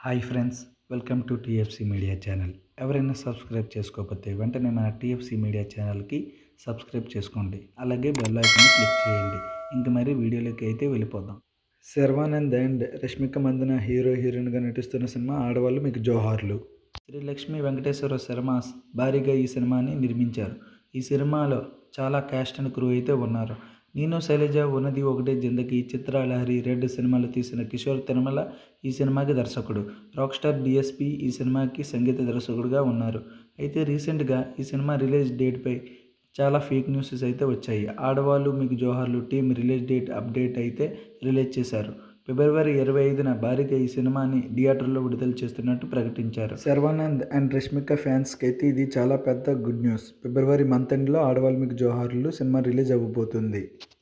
hi friends welcome to T F C media channel ఎవరైనా subscribe చేసుకోకపోతే వెంటనే మన టీఎఫ్సీ మీడియా ఛానల్కి సబ్స్క్రైబ్ చేసుకోండి అలాగే బెల్ ఐకాన్ క్లిక్ చేయండి ఇంక మరి వీడియోలోకి అయితే వెళ్ళిపోదాం శర్వానంద్ అండ్ రష్మిక మందన హీరో హీరోయిన్గా నటిస్తున్న సినిమా ఆడవాళ్ళు మీకు జోహార్లు శ్రీ లక్ష్మీ వెంకటేశ్వర శర్మ భారీగా ఈ సినిమాని నిర్మించారు ఈ సినిమాలో చాలా క్యాస్ట్ అండ్ క్రూ అయితే ఉన్నారు నేను శైలజ ఉన్నది ఒకటే జిందకి చిత్రాలహరి రెడ్ సినిమాలు తీసిన కిషోర్ తిరుమల ఈ సినిమాకి దర్శకుడు రాక్ స్టార్ డిఎస్పి ఈ సినిమాకి సంగీత దర్శకుడుగా ఉన్నారు అయితే రీసెంట్గా ఈ సినిమా రిలీజ్ డేట్పై చాలా ఫేక్ న్యూసెస్ అయితే వచ్చాయి ఆడవాళ్ళు మీకు జోహార్లు టీం రిలీజ్ డేట్ అప్డేట్ అయితే రిలీజ్ చేశారు ఫిబ్రవరి ఇరవై ఐదున భారీగా ఈ సినిమాని థియేటర్లో విడుదల చేస్తున్నట్టు ప్రకటించారు శర్వానంద్ అండ్ రష్మిక ఫ్యాన్స్కి అయితే ఇది చాలా పెద్ద గుడ్ న్యూస్ ఫిబ్రవరి మంత్ ఎండ్లో ఆడవాళ్ళు మీకు జోహార్లు సినిమా రిలీజ్ అవ్వబోతుంది